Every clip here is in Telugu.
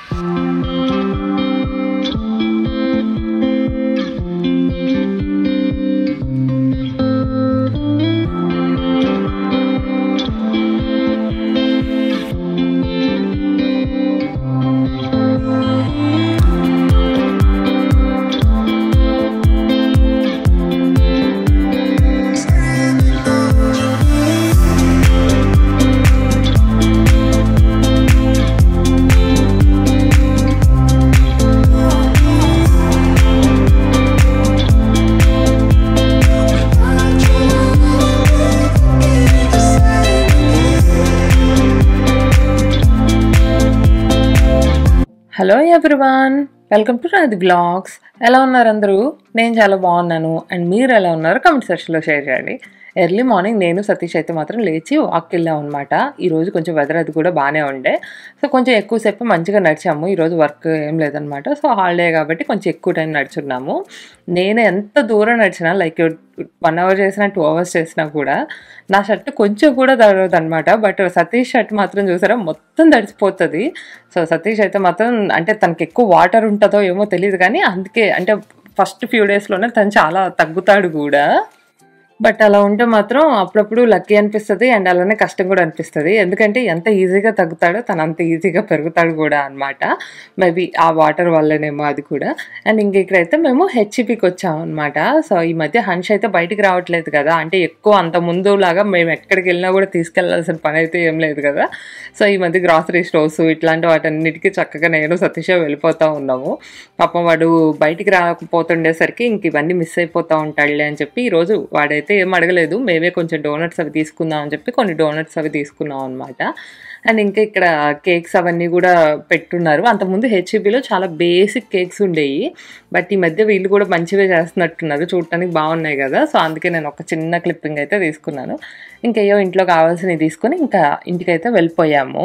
హలో ఎవ్రీవాన్ వెల్కమ్ టు నాది బ్లాగ్స్ ఎలా ఉన్నారు అందరూ నేను చాలా బాగున్నాను అండ్ మీరు ఎలా ఉన్నారు కమెంట్ సెక్షన్లో షేర్ చేయండి ఎర్లీ మార్నింగ్ నేను సతీష్ అయితే మాత్రం లేచి వాక్ వెళ్ళాం అనమాట ఈరోజు కొంచెం వెదర్ అది కూడా బాగానే ఉండే సో కొంచెం ఎక్కువసేపు మంచిగా నడిచాము ఈరోజు వర్క్ ఏం లేదనమాట సో హాలిడే కాబట్టి కొంచెం ఎక్కువ టైం నడుచున్నాము నేను ఎంత దూరం నడిచినా లైక్ వన్ అవర్ చేసినా టూ అవర్స్ చేసినా కూడా నా షర్ట్ కొంచెం కూడా తడవదు అనమాట బట్ సతీష్ షర్ట్ మాత్రం చూసారా మొత్తం తడిసిపోతుంది సో సతీష్ అయితే మాత్రం అంటే తనకి ఎక్కువ వాటర్ ఉంటుందో ఏమో తెలియదు కానీ అందుకే అంటే ఫస్ట్ ఫ్యూ డేస్లోనే తను చాలా తగ్గుతాడు కూడా బట్ అలా ఉంటే మాత్రం అప్పుడప్పుడు లక్కీ అనిపిస్తుంది అండ్ అలానే కష్టం కూడా అనిపిస్తుంది ఎందుకంటే ఎంత ఈజీగా తగ్గుతాడో తను అంత ఈజీగా పెరుగుతాడు కూడా అనమాట మేబీ ఆ వాటర్ వల్లనేమో అది కూడా అండ్ ఇంక ఇక్కడైతే మేము హెచ్ఈపికి వచ్చాము అనమాట సో ఈ మధ్య హన్ష్ అయితే బయటికి రావట్లేదు కదా అంటే ఎక్కువ అంత ముందు లాగా మేము ఎక్కడికి వెళ్ళినా కూడా తీసుకెళ్లాల్సిన పని అయితే ఏం లేదు కదా సో ఈ మధ్య గ్రాసరీ స్టోర్స్ ఇట్లాంటి వాటన్నిటికీ చక్కగా నేను సతీష్ వెళ్ళిపోతూ ఉన్నాము పాపం వాడు బయటికి రాకపోతుండేసరికి ఇంక ఇవన్నీ మిస్ అయిపోతూ ఉంటాడులే అని చెప్పి ఈరోజు వాడైతే ఏం అడగలేదు మేమే కొంచెం డోనట్స్ అవి తీసుకుందాం అని చెప్పి కొన్ని డోనట్స్ అవి తీసుకున్నాం అనమాట అండ్ ఇంకా ఇక్కడ కేక్స్ అవన్నీ కూడా పెట్టున్నారు అంతకుముందు హెచ్ఈబీలో చాలా బేసిక్ కేక్స్ ఉండేవి బట్ ఈ మధ్య వీళ్ళు కూడా మంచివే చేస్తున్నట్టున్నారు చూడటానికి బాగున్నాయి కదా సో అందుకే నేను ఒక చిన్న క్లిప్పింగ్ అయితే తీసుకున్నాను ఇంకేయో ఇంట్లో కావాల్సినవి తీసుకొని ఇంకా ఇంటికైతే వెళ్ళిపోయాము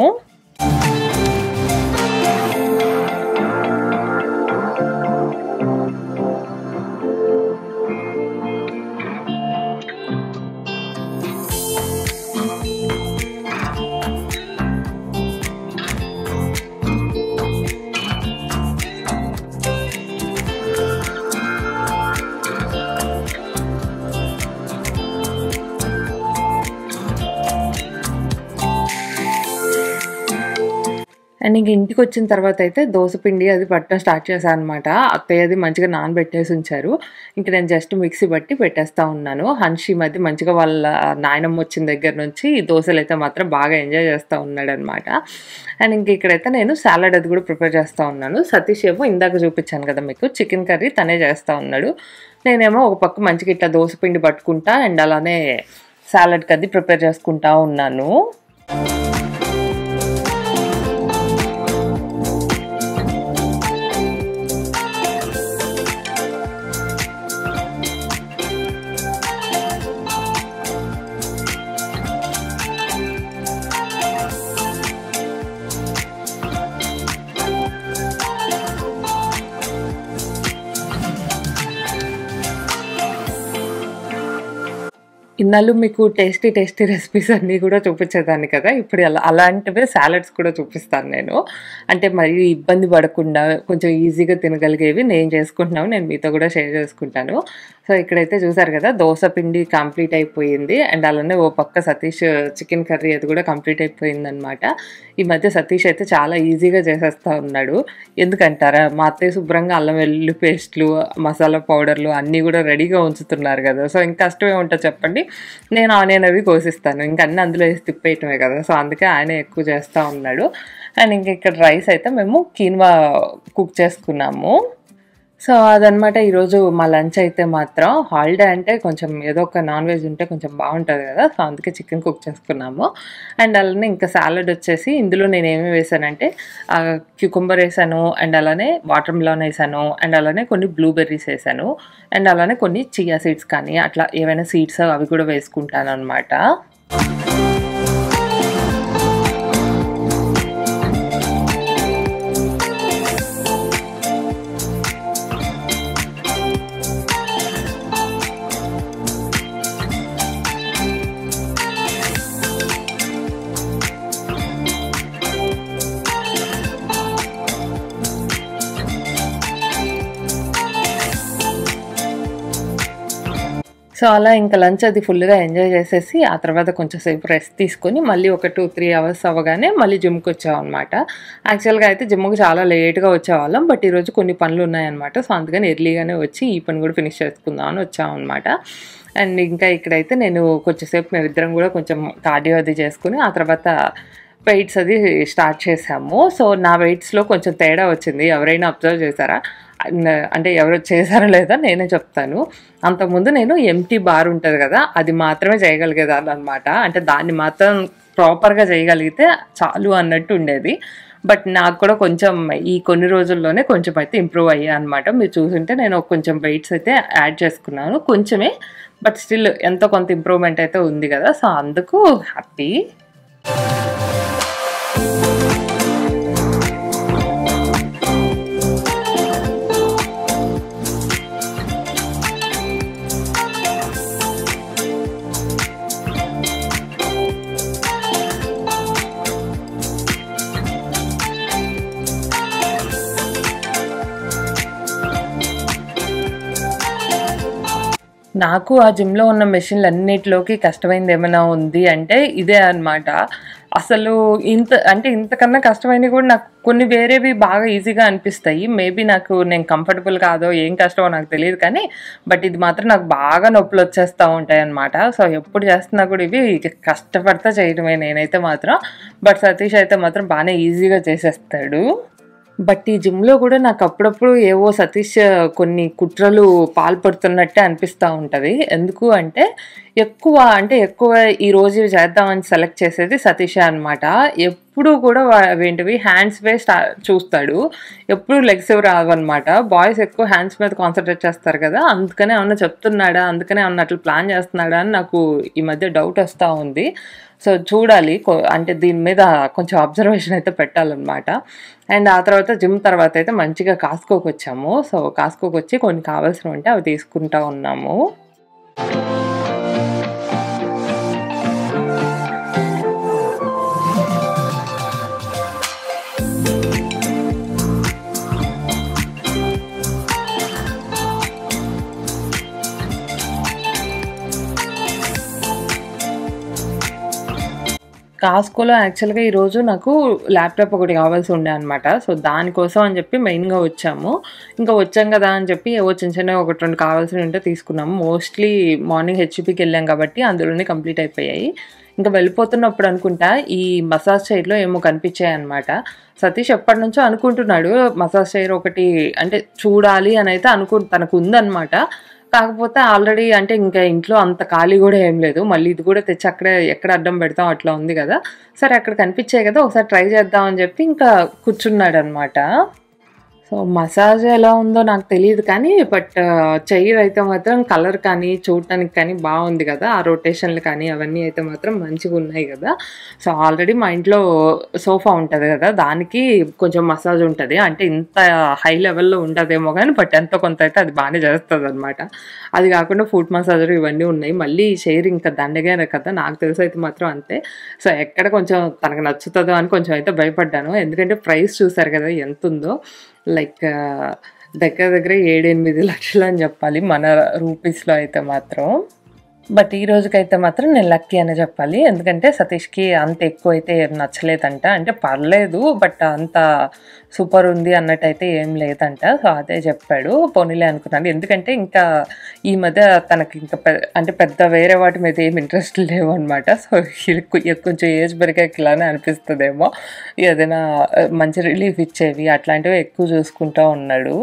అండ్ ఇంక ఇంటికి వచ్చిన తర్వాత అయితే దోశ పిండి అది పట్టడం స్టార్ట్ చేశాను అనమాట అత్తయ్య అది మంచిగా నానబెట్టేసి ఉంచారు ఇంక నేను జస్ట్ మిక్సీ బట్టి పెట్టేస్తా ఉన్నాను హన్షి ఈ మధ్య మంచిగా వాళ్ళ నాయనమ్మ వచ్చిన దగ్గర నుంచి ఈ దోశలు అయితే మాత్రం బాగా ఎంజాయ్ చేస్తూ ఉన్నాడు అనమాట అండ్ ఇంక ఇక్కడైతే నేను సాలడ్ అది కూడా ప్రిపేర్ చేస్తూ ఉన్నాను సతీష్ ఏమో ఇందాక చూపించాను కదా మీకు చికెన్ కర్రీ తనే చేస్తూ ఉన్నాడు నేనేమో ఒక పక్క మంచిగా ఇట్లా దోశ పిండి పట్టుకుంటా అండ్ అలానే సాలడ్కి అది ప్రిపేర్ చేసుకుంటా ఉన్నాను ఇన్నాళ్ళు మీకు టేస్టీ టేస్టీ రెసిపీస్ అన్నీ కూడా చూపించేదాన్ని కదా ఇప్పుడు అలా అలాంటివే సాలడ్స్ కూడా చూపిస్తాను నేను అంటే మరి ఇబ్బంది పడకుండా కొంచెం ఈజీగా తినగలిగేవి నేను చేసుకుంటున్నాను నేను మీతో కూడా షేర్ చేసుకుంటాను సో ఇక్కడైతే చూసారు కదా దోశ పిండి కంప్లీట్ అయిపోయింది అండ్ అలానే ఓ పక్క సతీష్ చికెన్ కర్రీ అది కూడా కంప్లీట్ అయిపోయింది అనమాట ఈ మధ్య సతీష్ అయితే చాలా ఈజీగా చేసేస్తా ఉన్నాడు ఎందుకంటారా మా అత్తయ్య శుభ్రంగా అల్లం వెల్లుల్లి పేస్ట్లు మసాలా పౌడర్లు అన్నీ కూడా రెడీగా ఉంచుతున్నారు కదా సో ఇంకా కష్టమే ఉంటుంది చెప్పండి నేను ఆనియన్ అవి కోసిస్తాను ఇంకా అన్ని అందులో వేసి తిప్పేయటమే కదా సో అందుకే ఆయన ఎక్కువ చేస్తూ ఉన్నాడు అండ్ ఇంక ఇక్కడ రైస్ అయితే మేము కీన్వా కుక్ చేసుకున్నాము సో అదనమాట ఈరోజు మా లంచ్ అయితే మాత్రం హాలిడే అంటే కొంచెం ఏదో ఒక నాన్ వెజ్ ఉంటే కొంచెం బాగుంటుంది కదా సో అందుకే చికెన్ కుక్ చేసుకున్నాము అండ్ అలానే ఇంకా సాలడ్ వచ్చేసి ఇందులో నేను ఏమి వేసానంటే క్యూకుంబర్ వేసాను అండ్ అలానే వాటర్ మిలాన్ వేసాను అండ్ అలానే కొన్ని బ్లూబెర్రీస్ వేసాను అండ్ అలానే కొన్ని చియా సీడ్స్ కానీ అట్లా ఏవైనా సీడ్స్ అవి కూడా వేసుకుంటాను అనమాట సో అలా ఇంకా లంచ్ అది ఫుల్గా ఎంజాయ్ చేసేసి ఆ తర్వాత కొంచెం సేపు రెస్ట్ తీసుకొని మళ్ళీ ఒక టూ త్రీ అవర్స్ అవ్వగానే మళ్ళీ జిమ్కి వచ్చామన్నమాట యాక్చువల్గా అయితే జిమ్కి చాలా లేట్గా వచ్చేవాళ్ళం బట్ ఈరోజు కొన్ని పనులు ఉన్నాయన్నమాట సో అందుకని ఎర్లీగానే వచ్చి ఈ పని కూడా ఫినిష్ చేసుకుందాం అని వచ్చామన్నమాట అండ్ ఇంకా ఇక్కడైతే నేను కొంచెంసేపు మేమిద్దరం కూడా కొంచెం కార్డియో అది చేసుకుని ఆ తర్వాత వెయిట్స్ అది స్టార్ట్ చేసాము సో నా వెయిట్స్లో కొంచెం తేడా వచ్చింది ఎవరైనా అబ్జర్వ్ చేశారా అన్- అంటే ఎవరు చేశారో లేదా నేనే చెప్తాను అంతకుముందు నేను ఎంటీ బార్ ఉంటుంది కదా అది మాత్రమే చేయగలిగేదాన్ని అనమాట అంటే దాన్ని మాత్రం ప్రాపర్గా చేయగలిగితే చాలు అన్నట్టు ఉండేది బట్ నాకు కూడా కొంచెం ఈ కొన్ని రోజుల్లోనే కొంచెం అయితే ఇంప్రూవ్ అయ్యా అనమాట మీరు చూసుంటే నేను కొంచెం వెయిట్స్ అయితే యాడ్ చేసుకున్నాను కొంచెమే బట్ స్టిల్ ఎంతో కొంత ఇంప్రూవ్మెంట్ అయితే ఉంది కదా సో అందుకు హ్యాపీ నాకు ఆ జిమ్లో ఉన్న మెషిన్లు అన్నిటిలోకి కష్టమైంది ఏమైనా ఉంది అంటే ఇదే అన్నమాట అసలు ఇంత అంటే ఇంతకన్నా కష్టమైనవి కూడా నాకు కొన్ని వేరేవి బాగా ఈజీగా అనిపిస్తాయి మేబీ నాకు నేను కంఫర్టబుల్ కాదో ఏం కష్టమో నాకు తెలియదు కానీ బట్ ఇది మాత్రం నాకు బాగా నొప్పులు వచ్చేస్తూ ఉంటాయి అనమాట సో ఎప్పుడు చేస్తున్నా కూడా ఇవి కష్టపడతా చేయడమే నేనైతే మాత్రం బట్ సతీష్ అయితే మాత్రం బాగానే ఈజీగా చేసేస్తాడు బట్ ఈ జిమ్లో కూడా నాకు అప్పుడప్పుడు ఏవో సతీష్ కొన్ని కుట్రలు పాల్పడుతున్నట్టే అనిపిస్తూ ఉంటుంది ఎందుకు అంటే ఎక్కువ అంటే ఎక్కువ ఈ రోజు ఇవి చేద్దామని సెలెక్ట్ చేసేది సతీష్ అనమాట ఎప్పుడు కూడా వా- ఏంటివి హ్యాండ్స్ వే స్టా చూస్తాడు ఎప్పుడు లెగ్స్ రావన్నమాట బాయ్స్ ఎక్కువ హ్యాండ్స్ మీద కాన్సన్ట్రేట్ చేస్తారు కదా అందుకనే ఏమన్నా చెప్తున్నాడా అందుకనే ఏమన్నా అట్లా ప్లాన్ చేస్తున్నాడా అని నాకు ఈ మధ్య డౌట్ వస్తూ ఉంది సో చూడాలి కొ- అంటే దీని మీద కొంచెం అబ్జర్వేషన్ అయితే పెట్టాలన్నమాట అండ్ ఆ తర్వాత జిమ్ తర్వాత అయితే మంచిగా కాస్కోకి వచ్చాము సో కాస్కోకి వచ్చి కొన్ని కావాల్సినవి ఉంటే అవి తీసుకుంటా ఉన్నాము కాస్కోలో యాక్చువల్గా ఈరోజు నాకు ల్యాప్టాప్ ఒకటి కావాల్సి ఉండే అనమాట సో దానికోసం అని చెప్పి మెయిన్గా వచ్చాము ఇంకా వచ్చాం కదా అని చెప్పి ఏవో చిన్న చిన్న ఒకటి రెండు కావాల్సినవి ఉంటే తీసుకున్నాము మోస్ట్లీ మార్నింగ్ హెచ్పికి వెళ్ళాం కాబట్టి అందులోనే కంప్లీట్ అయిపోయాయి ఇంకా వెళ్ళిపోతున్నప్పుడు అనుకుంటా ఈ మసాజ్ చైర్లో ఏమో కనిపించాయి అనమాట సతీష్ ఎప్పటి నుంచో అనుకుంటున్నాడు మసాజ్ చైర్ ఒకటి అంటే చూడాలి అని అయితే అనుకు తనకు ఉందన్నమాట కాకపోతే ఆల్రెడీ అంటే ఇంకా ఇంట్లో అంత ఖాళీ కూడా ఏం లేదు మళ్ళీ ఇది కూడా తెచ్చి అక్కడే ఎక్కడ అడ్డం పెడతాం అట్లా ఉంది కదా సరే అక్కడ కనిపించాయి కదా ఒకసారి ట్రై చేద్దాం అని చెప్పి ఇంకా కూర్చున్నాడు అనమాట సో మసాజ్ ఎలా ఉందో నాకు తెలియదు కానీ బట్ చైర్ అయితే మాత్రం కలర్ కానీ చూడటానికి కానీ బాగుంది కదా ఆ రొటేషన్లు కానీ అవన్నీ అయితే మాత్రం మంచిగా ఉన్నాయి కదా సో ఆల్రెడీ మా ఇంట్లో సోఫా ఉంటుంది కదా దానికి కొంచెం మసాజ్ ఉంటుంది అంటే ఇంత హై లెవెల్లో ఉంటుందేమో కానీ బట్ ఎంతో కొంత అయితే అది బాగానే చేస్తుంది అనమాట అది కాకుండా ఫుడ్ మసాజర్ ఇవన్నీ ఉన్నాయి మళ్ళీ షేర్ ఇంకా దండగానే కదా నాకు తెలిసి అయితే మాత్రం అంతే సో ఎక్కడ కొంచెం తనకు నచ్చుతుందో అని కొంచెం అయితే భయపడ్డాను ఎందుకంటే ప్రైస్ చూసారు కదా ఎంత ఉందో లైక్ దగ్గర దగ్గర ఏడెనిమిది లక్షలు అని చెప్పాలి మన రూపీస్లో అయితే మాత్రం బట్ ఈ రోజుకైతే మాత్రం నేను లక్కీ అనే చెప్పాలి ఎందుకంటే సతీష్కి అంత ఎక్కువ అయితే ఏం నచ్చలేదంట అంటే పర్లేదు బట్ అంత సూపర్ ఉంది అన్నట్టయితే ఏం లేదంట సో అదే చెప్పాడు పోనీలే అనుకున్నాను ఎందుకంటే ఇంకా ఈ మధ్య తనకి ఇంకా పె- అంటే పెద్ద వేరే వాటి మీద ఏం ఇంట్రెస్ట్ లేవు అనమాట సో ఎక్కు- కొంచెం ఏజ్ పెరిగాక ఇలానే అనిపిస్తుందేమో ఏదైనా ఆ, మంచి రిలీఫ్ ఇచ్చేవి అట్లాంటివి ఎక్కువ చూసుకుంటూ ఉన్నాడు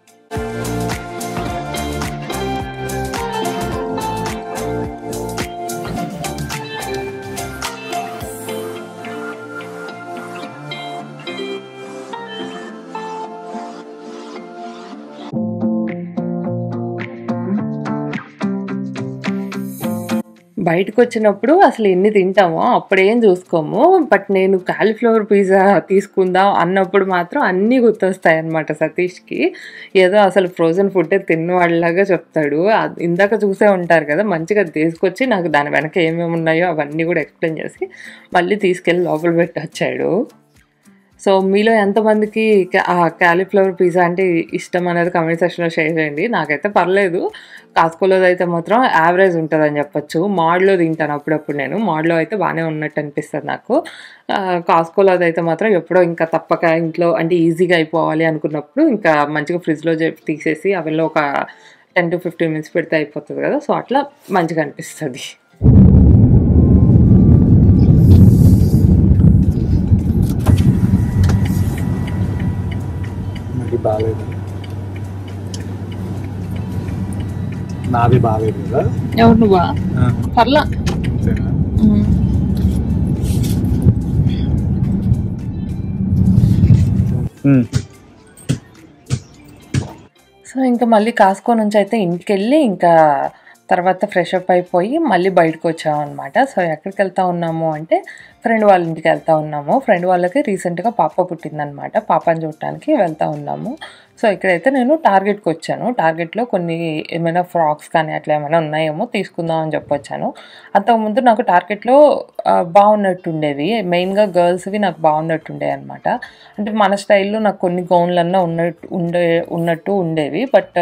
బయటకు వచ్చినప్పుడు అసలు ఎన్ని తింటామో అప్పుడేం చూసుకోము బట్ నేను కాలీఫ్లవర్ పిజ్జా తీసుకుందాం అన్నప్పుడు మాత్రం అన్నీ గుర్తొస్తాయి అనమాట సతీష్కి ఏదో అసలు ఫ్రోజన్ ఫుడ్ తిన్నవాళ్ళలాగా చెప్తాడు అది ఇందాక చూసే ఉంటారు కదా మంచిగా తీసుకొచ్చి నాకు దాని వెనక ఏమేమి ఉన్నాయో అవన్నీ కూడా ఎక్స్ప్లెయిన్ చేసి మళ్ళీ తీసుకెళ్ళి లోపల పెట్టి వచ్చాడు సో మీలో ఎంతమందికి క్యా- ఆ క్యాలీఫ్లవర్ పిజ్జా అంటే ఇష్టం అనేది కమెంట్ సెక్షన్లో షేర్ చేయండి నాకైతే పర్లేదు కాస్కోలో అయితే మాత్రం యావరేజ్ ఉంటుంది అని చెప్పొచ్చు మాడ్లో తింటాను అప్పుడప్పుడు నేను మాడ్లో అయితే బాగానే ఉన్నట్టు అనిపిస్తుంది నాకు ఆ, కాస్కోలో అయితే మాత్రం ఎప్పుడో ఇంకా తప్పక ఇంట్లో అంటే ఈజీగా అయిపోవాలి అనుకున్నప్పుడు ఇంకా మంచిగా ఫ్రిడ్జ్లో తీసేసి అవెల్లో ఒక టెన్ టు ఫిఫ్టీన్ మినిట్స్ పెడితే అయిపోతుంది కదా సో అట్లా మంచిగా అనిపిస్తుంది మరి బాగాలేదు నాది బాగాలేదు కదా ఎవరు నువ్వా పర్లా అంతేనా సో ఇంకా మళ్ళీ కాస్కో నుంచి అయితే ఇంటికి వెళ్ళి ఇంకా తర్వాత ఫ్రెష్ అప్ అయిపోయి మళ్ళీ బయటకు వచ్చామన్నమాట సో ఎక్కడికి వెళ్తా ఉన్నాము అంటే ఫ్రెండ్ వాళ్ళ ఇంటికి వెళ్తా ఉన్నాము ఫ్రెండ్ వాళ్ళకి రీసెంట్గా పాప పుట్టిందనమాట పాపని చూడటానికి వెళ్తా ఉన్నాము సో ఇక్కడైతే నేను టార్గెట్కి వచ్చాను టార్గెట్లో కొన్ని ఏమైనా ఫ్రాక్స్ కానీ అట్లా ఏమైనా ఉన్నాయేమో తీసుకుందాం అని చెప్పొచ్చాను అంతకుముందు నాకు టార్గెట్లో ఆ, బాగున్నట్టుండేవి మెయిన్గా గర్ల్స్వి నాకు బాగున్నట్టుండేవి అనమాట అంటే మన స్టైల్లో నాకు కొన్ని గౌన్లన్నా ఉన్నట్టు ఉండే ఉన్నట్టు ఉండేవి బట్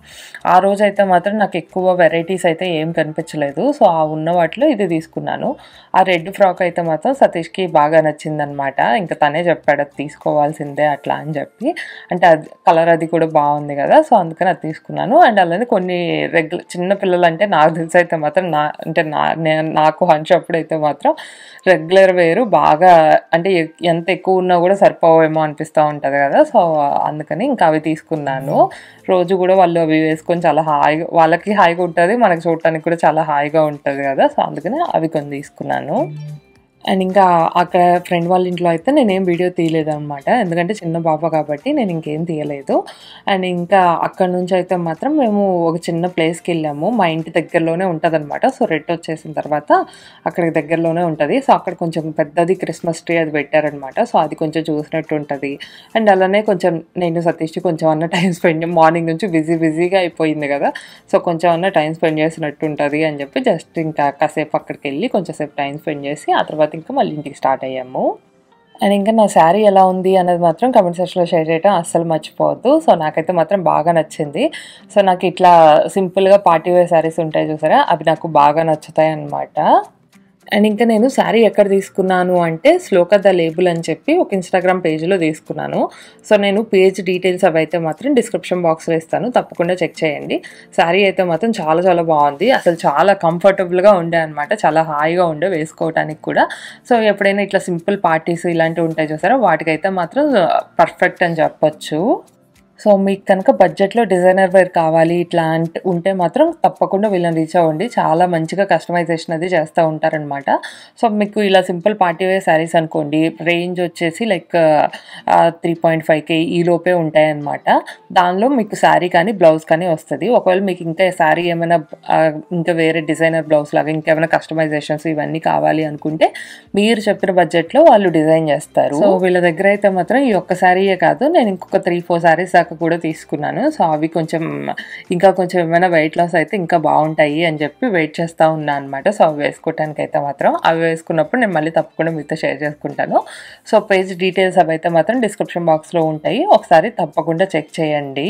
ఆ రోజు అయితే మాత్రం నాకు ఎక్కువ వెరైటీస్ అయితే ఏం కనిపించలేదు సో ఆ ఉన్న వాటిలో ఇది తీసుకున్నాను ఆ రెడ్ ఫ్రాక్ అయితే మాత్రం సతీష్కి బాగా నచ్చిందనమాట ఇంకా తనే చెప్పాడు అది తీసుకోవాల్సిందే అట్లా అని చెప్పి అంటే అది కలర్ అది కూడా బాగుంది కదా సో అందుకని అది తీసుకున్నాను అండ్ అలానే కొన్ని రెగ్యులర్ చిన్న పిల్లలు అంటే నాకు తెలిసి అయితే మాత్రం నా అంటే నా నేను నాకు హంచ్ అప్పుడైతే మాత్రం రెగ్యులర్ వేరు బాగా అంటే ఎ- ఎంత ఎక్కువ ఉన్నా కూడా సరిపోవేమో అనిపిస్తూ ఉంటుంది కదా సో అందుకని ఇంకా అవి తీసుకున్నాను రోజు కూడా వాళ్ళు అవి వేసుకొని చాలా హాయిగా వాళ్ళకి హాయిగా ఉంటుంది మనకి చూడటానికి కూడా చాలా హాయిగా ఉంటుంది కదా సో అందుకని అవి కొన్ని తీసుకున్నాను అండ్ ఇంకా అక్కడ ఫ్రెండ్ వాళ్ళ ఇంట్లో అయితే నేనేం వీడియో తీయలేదు అనమాట ఎందుకంటే చిన్న బాబా కాబట్టి నేను ఇంకేం తీయలేదు అండ్ ఇంకా అక్కడ నుంచి అయితే మాత్రం మేము ఒక చిన్న ప్లేస్కి వెళ్ళాము మా ఇంటి దగ్గరలోనే ఉంటుంది అనమాట సో రెడ్ వచ్చేసిన తర్వాత అక్కడికి దగ్గరలోనే ఉంటుంది సో అక్కడ కొంచెం పెద్దది క్రిస్మస్ ట్రీ అది పెట్టారనమాట సో అది కొంచెం చూసినట్టు ఉంటుంది అండ్ అలానే కొంచెం నేను సతీష్ కొంచెం అన్న టైం స్పెండ్ మార్నింగ్ నుంచి బిజీ బిజీగా అయిపోయింది కదా సో కొంచెం అన్న టైం స్పెండ్ చేసినట్టు ఉంటుంది అని చెప్పి జస్ట్ ఇంకా కాసేపు అక్కడికి వెళ్ళి కొంచెం సేపు టైం స్పెండ్ చేసి ఆ తర్వాత ఇంకా మళ్ళీ ఇంటికి స్టార్ట్ అయ్యాము అండ్ ఇంకా నా శారీ ఎలా ఉంది అనేది మాత్రం కమెంట్ సెక్షన్లో షేర్ చేయడం అస్సలు మర్చిపోవద్దు సో నాకైతే మాత్రం బాగా నచ్చింది సో నాకు ఇట్లా సింపుల్గా పార్టీ వేర్ శారీస్ ఉంటాయి చూసారా అవి నాకు బాగా నచ్చుతాయి అన్నమాట అండ్ ఇంకా నేను శారీ ఎక్కడ తీసుకున్నాను అంటే శ్లోక ద లేబుల్ అని చెప్పి ఒక ఇన్స్టాగ్రామ్ పేజ్లో తీసుకున్నాను సో నేను పేజ్ డీటెయిల్స్ అవి అయితే మాత్రం డిస్క్రిప్షన్ బాక్స్లో ఇస్తాను తప్పకుండా చెక్ చేయండి శారీ అయితే మాత్రం చాలా చాలా బాగుంది అసలు చాలా కంఫర్టబుల్గా ఉండే అనమాట చాలా హాయిగా ఉండే వేసుకోవడానికి కూడా సో ఎప్పుడైనా ఇట్లా సింపుల్ పార్టీస్ ఇలాంటివి ఉంటాయి చూసారా వాటికైతే మాత్రం పర్ఫెక్ట్ అని చెప్పొచ్చు సో మీకు కనుక బడ్జెట్లో డిజైనర్ వేర్ కావాలి ఇట్లా అంటే ఉంటే మాత్రం తప్పకుండా వీళ్ళని రీచ్ అవ్వండి చాలా మంచిగా కస్టమైజేషన్ అది చేస్తూ ఉంటారనమాట సో మీకు ఇలా సింపుల్ పార్టీ వేర్ శారీస్ అనుకోండి రేంజ్ వచ్చేసి లైక్ త్రీ పాయింట్ ఫైవ్కి ఈ లోపే ఉంటాయన్నమాట దానిలో మీకు శారీ కానీ బ్లౌజ్ కానీ వస్తుంది ఒకవేళ మీకు ఇంకా శారీ ఏమైనా ఆ, ఇంకా వేరే డిజైనర్ బ్లౌజ్ లాగా ఇంకేమైనా కస్టమైజేషన్స్ ఇవన్నీ కావాలి అనుకుంటే మీరు చెప్పిన బడ్జెట్లో వాళ్ళు డిజైన్ చేస్తారు సో వీళ్ళ దగ్గర అయితే మాత్రం ఈ ఒక్క శారీయే కాదు నేను ఇంకొక త్రీ ఫోర్ శారీస్ దాకా కూడా తీసుకున్నాను సో అవి కొంచెం ఇంకా కొంచెం ఏమైనా వెయిట్ లాస్ అయితే ఇంకా బాగుంటాయి అని చెప్పి వెయిట్ చేస్తూ ఉన్నాను అనమాట సో అవి వేసుకోవడానికి అయితే మాత్రం అవి వేసుకున్నప్పుడు నేను మళ్ళీ తప్పకుండా మీతో షేర్ చేసుకుంటాను సో పేజ్ డీటెయిల్స్ అవి అయితే మాత్రం డిస్క్రిప్షన్ బాక్స్లో ఉంటాయి ఒకసారి తప్పకుండా చెక్ చేయండి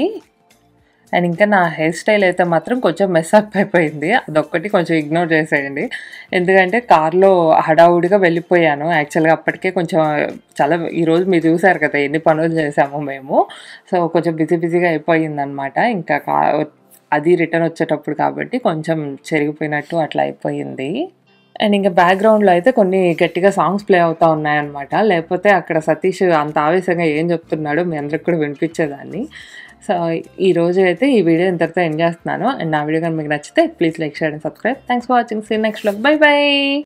అండ్ ఇంకా నా హెయిర్ స్టైల్ అయితే మాత్రం కొంచెం మెస్ అప్ అయిపోయింది అదొక్కటి కొంచెం ఇగ్నోర్ చేసేయండి ఎందుకంటే కార్లో హడావుడిగా వెళ్ళిపోయాను యాక్చువల్గా అప్పటికే కొంచెం చాలా ఈరోజు మీరు చూసారు కదా ఎన్ని పనులు చేసాము మేము సో కొంచెం బిజీ బిజీగా అయిపోయిందనమాట ఇంకా కా అది రిటర్న్ వచ్చేటప్పుడు కాబట్టి కొంచెం చెరిగిపోయినట్టు అట్లా అయిపోయింది అండ్ ఇంకా బ్యాక్గ్రౌండ్లో అయితే కొన్ని గట్టిగా సాంగ్స్ ప్లే అవుతా ఉన్నాయన్నమాట లేకపోతే అక్కడ సతీష్ అంత ఆవేశంగా ఏం చెప్తున్నాడో మీ అందరికి కూడా వినిపించేదాన్ని సో ఈ రోజు అయితే ఈ వీడియో ఇంతటితో ఎండ్ చేస్తున్నాను అండ్ నా వీడియో కానీ మీకు నచ్చితే please like share and subscribe thanks for watching see next bye by